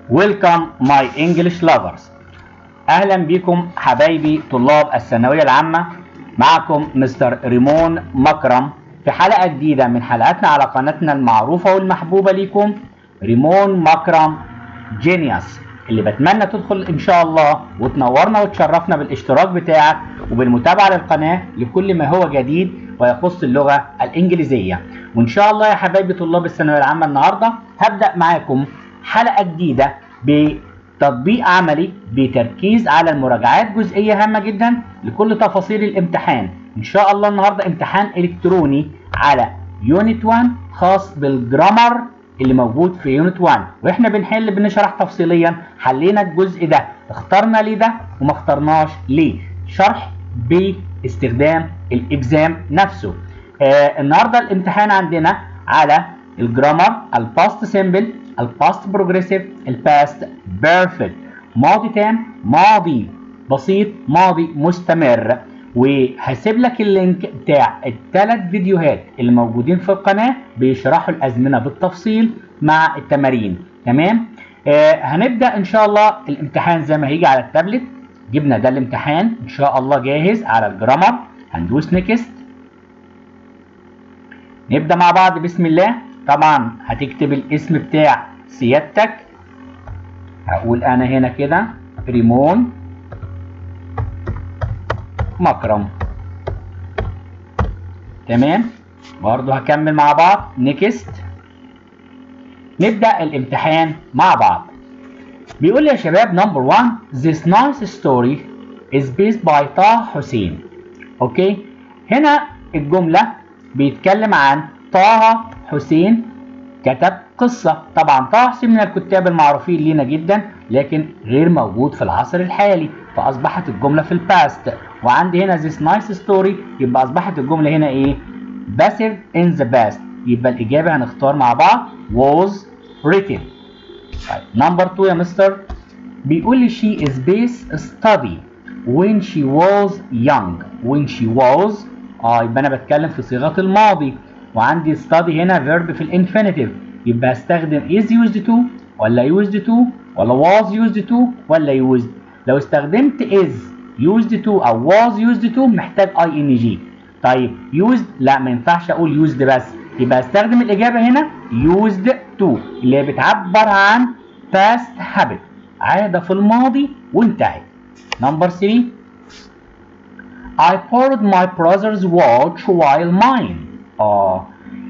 Welcome my English lovers أهلا بكم حبايبي طلاب الثانوية العامة معكم مستر ريمون مكرم في حلقة جديدة من حلقاتنا على قناتنا المعروفة والمحبوبة ليكم ريمون مكرم جينيوس اللي بتمنى تدخل ان شاء الله وتنورنا وتشرفنا بالاشتراك بتاعك وبالمتابعة للقناة لكل ما هو جديد ويخص اللغة الانجليزية وان شاء الله يا حبايبي طلاب الثانوية العامة النهاردة هبدأ معاكم حلقة جديدة بتطبيق عملي بتركيز على المراجعات جزئية هامة جدا لكل تفاصيل الامتحان ان شاء الله النهاردة امتحان الكتروني على يونت 1 خاص بالجرامر اللي موجود في يونت 1 واحنا بنحل بنشرح تفصيليا حلينا الجزء ده اخترنا ليه ده وما اخترناش ليه شرح باستخدام الاكزام نفسه آه النهارده الامتحان عندنا على الجرامر الباست سيمبل الباست بروجريسيف الباست بيرفكت ماضي تام ماضي بسيط ماضي مستمر وهسيب لك اللينك بتاع الثلاث فيديوهات اللي موجودين في القناه بيشرحوا الازمنه بالتفصيل مع التمارين تمام آه هنبدا ان شاء الله الامتحان زي ما هيجي على التابلت جبنا ده الامتحان ان شاء الله جاهز على الجرامر هندوس نيكست نبدا مع بعض بسم الله طبعا هتكتب الاسم بتاع سيادتك هقول انا هنا كده ريمون مكرم تمام برضو هكمل مع بعض نيكست نبدأ الامتحان مع بعض بيقول لي يا شباب نمبر 1 this nice story is based by طه حسين اوكي هنا الجملة بيتكلم عن طه حسين كتب قصة طبعا طه حسين من الكتاب المعروفين لينا جدا لكن غير موجود في العصر الحالي فأصبحت الجملة في الباست وعندي هنا this nice story يبقى أصبحت الجملة هنا إيه passive in the past يبقى الإجابة هنختار مع بعض was written طيب نمبر 2 يا مستر بيقول لي she is based study when she was young when she was اه يبقى أنا بتكلم في صيغة الماضي وعندي study هنا verb في الانفينيتيف يبقى استخدم is used to ولا used to ولا was used to ولا used لو استخدمت is used to او was used to محتاج ing طيب used لا ما ينفعش اقول used بس يبقى استخدم الاجابه هنا used to اللي هي بتعبر عن past habit عاده في الماضي وانتهت نمبر 3 I borrowed my brother's watch while mine اه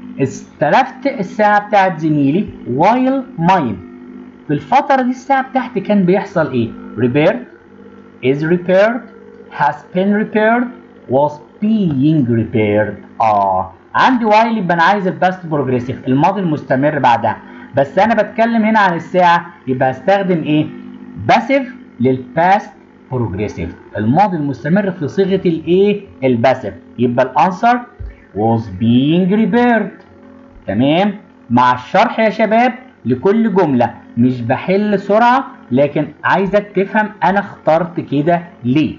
استلفت الساعه بتاعت زميلي while mine في الفتره دي الساعه بتاعتي كان بيحصل ايه repair is repaired has been repaired was being repaired اه عندي while يبقى انا عايز الباست بروجريسيف الماضي المستمر بعدها بس انا بتكلم هنا عن الساعه يبقى استخدم ايه باسيف للباست بروجريسيف الماضي المستمر في صيغه الايه الباسيف يبقى الانسر was being repaired تمام مع الشرح يا شباب لكل جمله مش بحل سرعه لكن عايزك تفهم انا اخترت كده ليه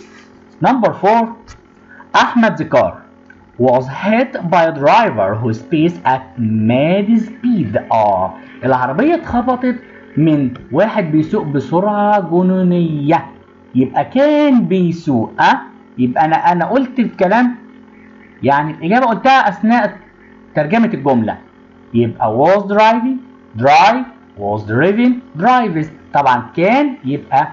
نمبر 4 احمد ذكار was hit by a driver who spaced at mad speed اه العربيه اتخبطت من واحد بيسوق بسرعه جنونيه يبقى كان بيسوق اه يبقى انا انا قلت الكلام يعني الاجابه قلتها اثناء ترجمه الجمله يبقى was driving drive was driven drives طبعا كان يبقى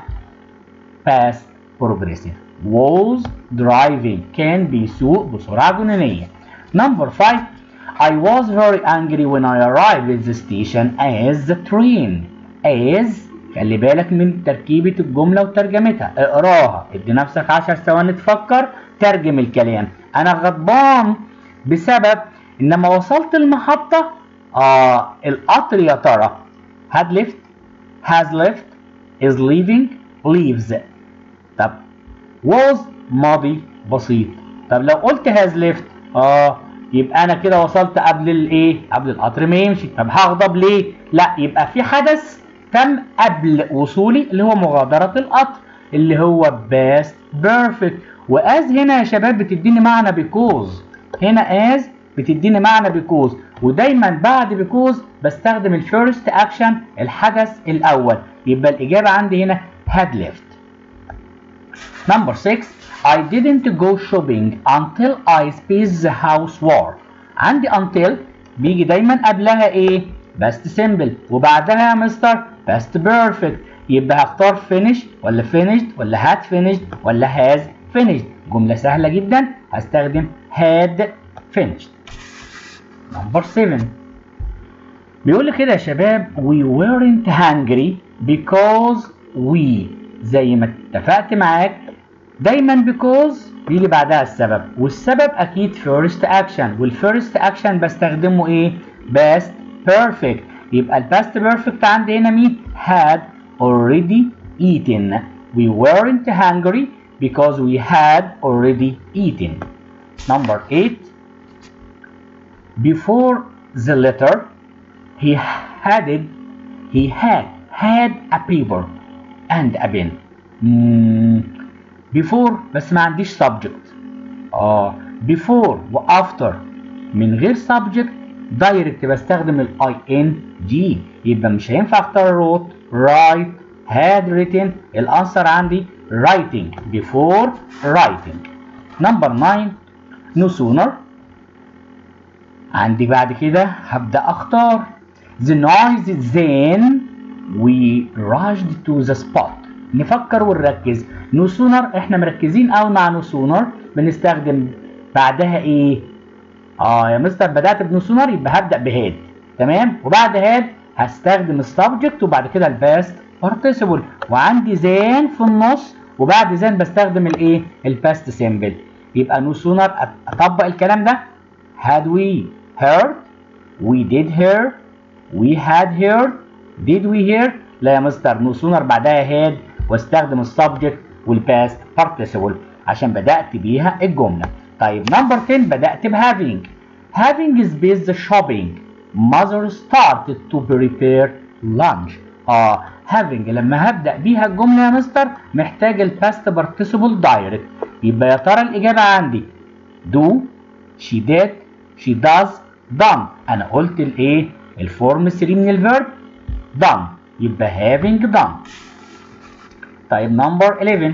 past progressive was driving كان بيسوق بسرعة جنونية number 5 I was very angry when I arrived at the station as the train as خلي بالك من تركيبة الجملة وترجمتها اقراها ادي نفسك 10 ثواني تفكر ترجم الكلام انا غضبان بسبب ان لما وصلت المحطة اه القطر يا ترى had left has left is leaving leaves طب was ماضي بسيط طب لو قلت has left اه يبقى انا كده وصلت قبل الايه قبل القطر ما يمشي طب هغضب ليه لا يبقى في حدث تم قبل وصولي اللي هو مغادرة القطر اللي هو past perfect واز هنا يا شباب بتديني معنى because هنا as بتديني معنى because ودايما بعد بيكوز بستخدم الفيرست اكشن الحدث الاول يبقى الاجابه عندي هنا had left number 6 I didn't go shopping until I spaced the house war عندي until بيجي دايما قبلها ايه past simple وبعدها يا مستر past perfect يبقى هختار finish ولا finished ولا had finished ولا has finished جملة سهلة جدا هستخدم had finished number 7 بيقول لي كده يا شباب we weren't hungry because we زي ما اتفقت معاك دايما because بيجي بعدها السبب والسبب اكيد first action والفيرست action بستخدمه ايه past perfect يبقى الباست perfect عندي هنا مين had already eaten we weren't hungry because we had already eaten number 8 before the letter he had it he had had a paper and a pen mm, before بس ما عنديش subject اه before و after من غير subject دايركت بستخدم الاي ان جي يبقى مش هينفع اختار wrote write had written الانسر عندي writing before writing number 9 no sooner عندي بعد كده هبدأ اختار the noise then we rushed to the spot نفكر ونركز no sooner احنا مركزين قوي مع no sooner بنستخدم بعدها ايه اه يا مستر بدأت بنو سونر يبقى هبدأ بهاد تمام وبعد هاد هستخدم السبجكت وبعد كده الباست participle وعندي زين في النص وبعد زين بستخدم الايه الباست سيمبل يبقى نو سونر اطبق الكلام ده had we heard we did hear we had heard did we hear لا يا مستر نو سونر بعدها had واستخدم السبجكت والباست participle عشان بدأت بيها الجملة طيب نمبر 10 بدأت ب having having is based the shopping mother started to prepare lunch اه having لما هبدأ بيها الجملة يا مستر محتاج الباست participle direct يبقى يا ترى الإجابة عندي do she did she does done أنا قلت الإيه الفورم 3 من الفيرب done يبقى having done طيب نمبر 11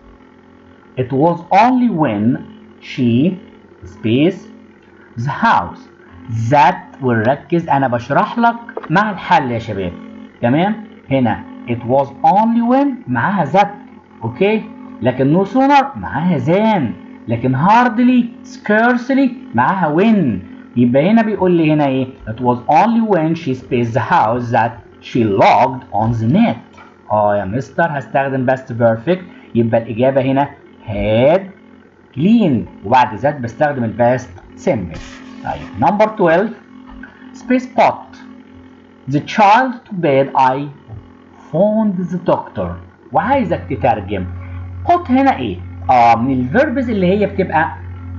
it was only when she space the house that ونركز انا بشرح لك مع الحل يا شباب تمام هنا it was only when معاها that اوكي لكن no sooner معاها than لكن hardly scarcely معاها when يبقى هنا بيقول لي هنا ايه it was only when she spaced the house that she logged on the net اه يا مستر هستخدم past perfect يبقى الاجابه هنا had clean وبعد ذات بستخدم الباست simple طيب number 12 space pot the child to bed I phoned the doctor وعايزك تترجم pot هنا ايه اه من الفيربز اللي هي بتبقى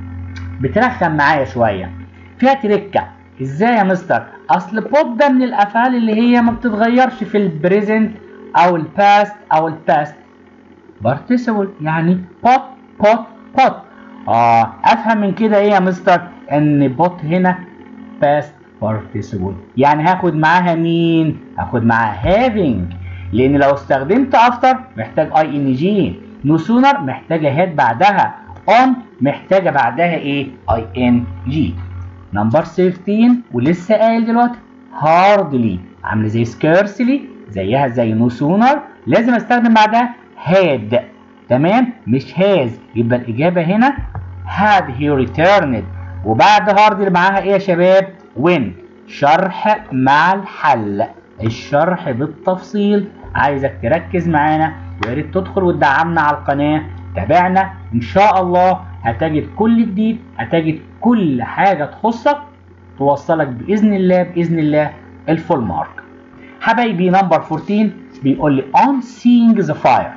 بترخم معايا شويه فيها تركه ازاي يا مستر اصل pot ده من الافعال اللي هي ما بتتغيرش في البريزنت او الباست او الباست participle يعني pot pot pot اه افهم من كده ايه يا مستر ان بوت هنا past participle يعني هاخد معاها مين هاخد معاها having لان لو استخدمت after محتاج اي ان جي no sooner محتاجه هاد بعدها on محتاجه بعدها ايه اي ان جي نمبر 16 ولسه قايل دلوقتي hardly عامله زي scarcely زيها زي no sooner لازم استخدم بعدها had تمام مش has يبقى الإجابة هنا had he returned وبعد hard اللي معاها إيه يا شباب when شرح مع الحل الشرح بالتفصيل عايزك تركز معانا ويا ريت تدخل وتدعمنا على القناة تابعنا إن شاء الله هتجد كل جديد هتجد كل حاجة تخصك توصلك بإذن الله بإذن الله الفول مارك حبايبي نمبر 14 بيقول لي on seeing the fire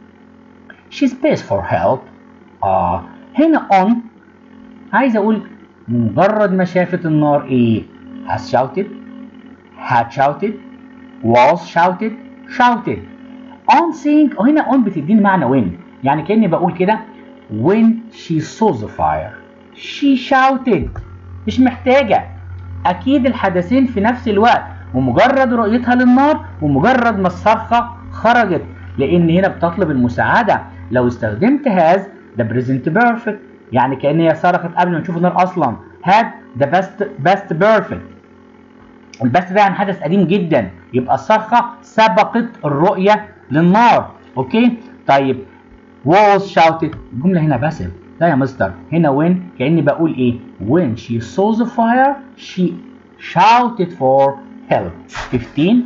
she pays for help اه هنا on عايز اقول مجرد ما شافت النار ايه has shouted had shouted was shouted shouted on seeing هنا on بتديني معنى when يعني كاني بقول كده when she saw the fire she shouted مش محتاجة اكيد الحدثين في نفس الوقت ومجرد رؤيتها للنار ومجرد ما الصرخه خرجت لان هنا بتطلب المساعده لو استخدمت هاز ده بريزنت بيرفكت يعني كان هي صرخت قبل ما تشوف النار اصلا هاد ده بست بست بيرفكت البست ده يعني حدث قديم جدا يبقى الصرخه سبقت الرؤيه للنار اوكي طيب was shouted الجمله هنا باسف لا يا مستر هنا when كاني بقول ايه when she saw the fire she shouted for help 15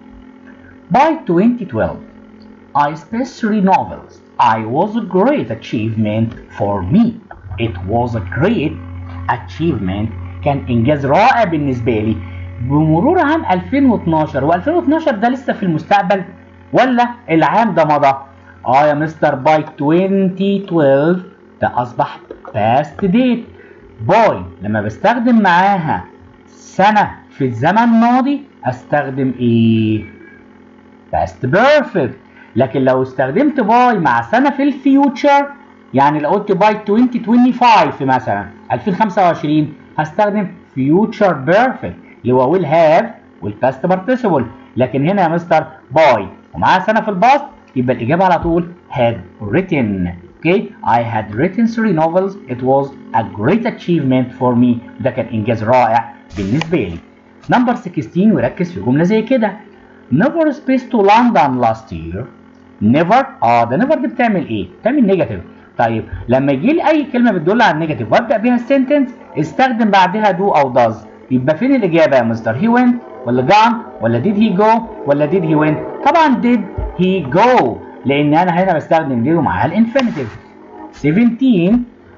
by 2012 I spaced three novels I was a great achievement for me it was a great achievement كان انجاز رائع بالنسبه لي بمرور عام 2012 و2012 ده لسه في المستقبل ولا العام ده مضى اه يا مستر باي 2012 ده اصبح باست ديت باي لما بستخدم معاها سنة في الزمن الماضي استخدم ايه باست بيرفكت لكن لو استخدمت باي مع سنة في الفيوتشر يعني لو قلت باي 2025 مثلا 2025 هستخدم فيوتشر بيرفكت اللي هو ويل هاف والباست بارتيسيبل لكن هنا يا مستر باي ومعاها سنة في الباست يبقى الإجابة على طول had written okay I had written three novels it was a great achievement for me ده كان إنجاز رائع بالنسبة لي نمبر 16 وركز في جملة زي كده never spaced to London last year never اه ده never دي بتعمل ايه؟ بتعمل نيجاتيف طيب لما يجي لي اي كلمه بتدل على النيجاتيف وابدا بيها السنتنس استخدم بعدها do او does يبقى فين الاجابه يا مستر he went ولا gone ولا did he go ولا did he went طبعا did he go لان انا هنا بستخدم did ومعاها الانفينيتيف 17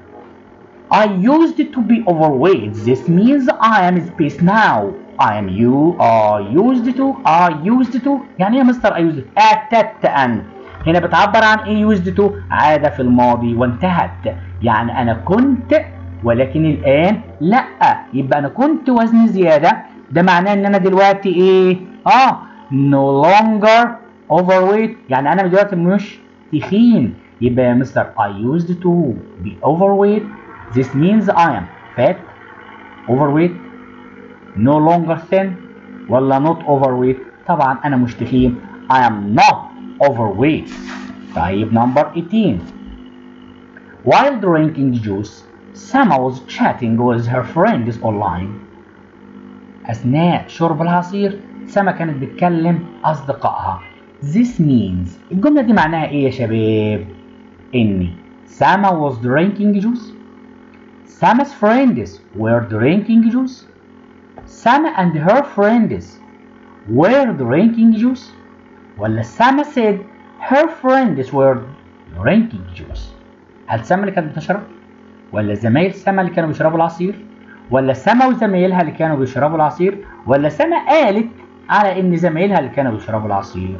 I used to be overweight this means I am space now I am you are used to are used to يعني ايه يا مستر I used اعتدت ان هنا بتعبر عن ايه used to عادة في الماضي وانتهت يعني انا كنت ولكن الان لا يبقى انا كنت وزني زيادة ده معناه ان انا دلوقتي ايه اه no longer overweight يعني انا دلوقتي مش تخين يبقى يا مستر I used to be overweight this means I am fat overweight no longer thin ولا not overweight طبعا انا مش تخين I am not overweight طيب number 18 while drinking juice Sama was chatting with her friends online أثناء شرب العصير سما كانت بتكلم أصدقائها This means الجملة دي معناها إيه يا شباب؟ إن Sama was drinking juice Sama's friends were drinking juice Sama and her friends were drinking juice ولا Sama said her friends were drinking juice هل سما اللي كانت بتشرب؟ ولا زمايل سما اللي كانوا بيشربوا العصير؟ ولا سما وزمايلها اللي كانوا بيشربوا العصير؟ ولا سما قالت على إن زمايلها اللي كانوا بيشربوا العصير؟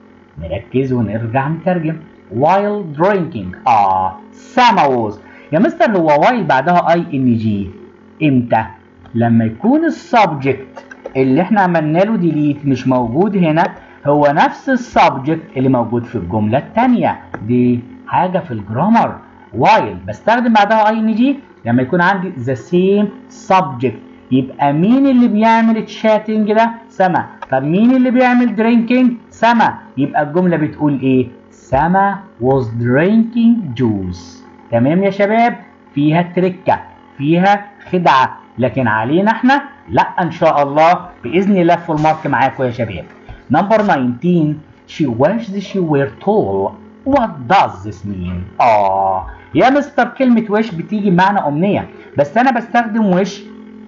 نركز ونرجع نترجم while drinking اه سما was يا مستر هو while بعدها اي ان جي امتى؟ لما يكون السبجكت اللي احنا عملنا له ديليت مش موجود هنا هو نفس السبجكت اللي موجود في الجملة التانية دي حاجة في الجرامر while بستخدم بعدها اي ان جي لما يكون عندي the same subject يبقى مين اللي بيعمل تشاتنج ده سما طب مين اللي بيعمل درينكينج سما يبقى الجملة بتقول ايه سما was drinking juice تمام يا شباب فيها تركة فيها خدعة لكن علينا احنا لا ان شاء الله باذن الله في المارك معاكم يا شباب نمبر 19 she wished she were tall what does this mean اه يا مستر كلمة وش بتيجي بمعنى أمنية بس أنا بستخدم وش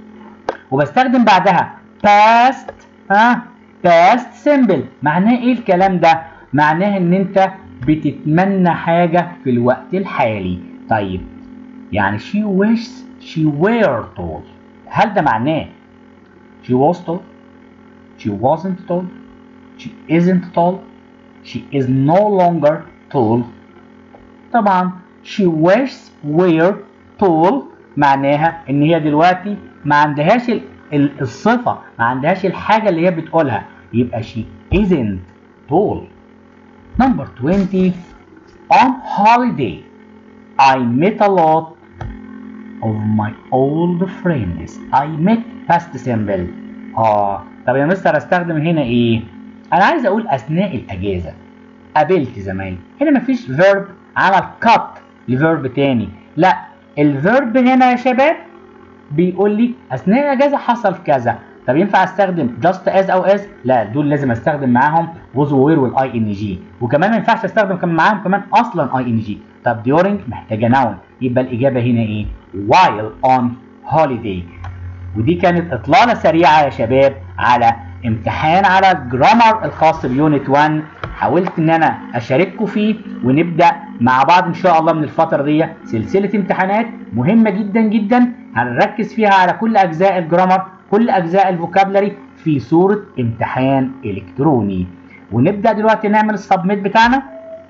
وبستخدم بعدها past ها past simple معناه إيه الكلام ده؟ معناه إن أنت بتتمنى حاجة في الوقت الحالي طيب يعني she wishes she were tall هل ده معناه she was tall she wasn't tall she isn't tall she is no longer tall طبعا she wishes were tall معناها ان هي دلوقتي ما عندهاش ال- ال- الصفة ما عندهاش الحاجة اللي هي بتقولها يبقى she isn't tall number 20 on holiday I met a lot of my old friends I met past simple اه طب يا مستر استخدم هنا ايه انا عايز اقول اثناء الاجازه قابلت زمايلي هنا مفيش فيرب عمل كات لفيرب تاني لا الفيرب هنا يا شباب بيقول لي اثناء الاجازه حصل كذا طب ينفع استخدم just as او as لا دول لازم استخدم معاهم was وير والاي ان جي وكمان ما ينفعش استخدم كمان معاهم كمان اصلا اي ان جي طب during محتاجه noun يبقى الاجابه هنا ايه while on holiday ودي كانت اطلاله سريعه يا شباب على امتحان على الجرامر الخاص بيونت 1 حاولت ان انا اشارككم فيه ونبدا مع بعض ان شاء الله من الفتره دي سلسله امتحانات مهمه جدا جدا هنركز فيها على كل اجزاء الجرامر كل اجزاء الفوكابلري في صوره امتحان الكتروني ونبدا دلوقتي نعمل السبميت بتاعنا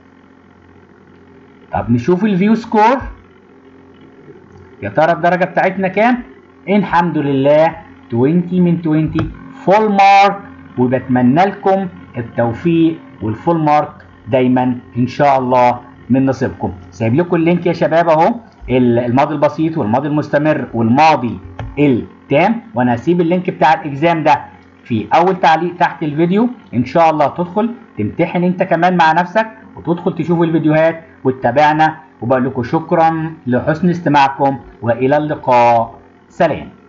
طب نشوف الفيو سكور يا ترى الدرجه بتاعتنا كام الحمد لله 20 من 20 فول مارك وبتمنى لكم التوفيق والفول مارك دايما ان شاء الله من نصيبكم سايب لكم اللينك يا شباب اهو الماضي البسيط والماضي المستمر والماضي التام وانا هسيب اللينك بتاع الاكزام ده في اول تعليق تحت الفيديو ان شاء الله تدخل تمتحن انت كمان مع نفسك وتدخل تشوف الفيديوهات وتتابعنا وبقول لكم شكرا لحسن استماعكم والى اللقاء سلام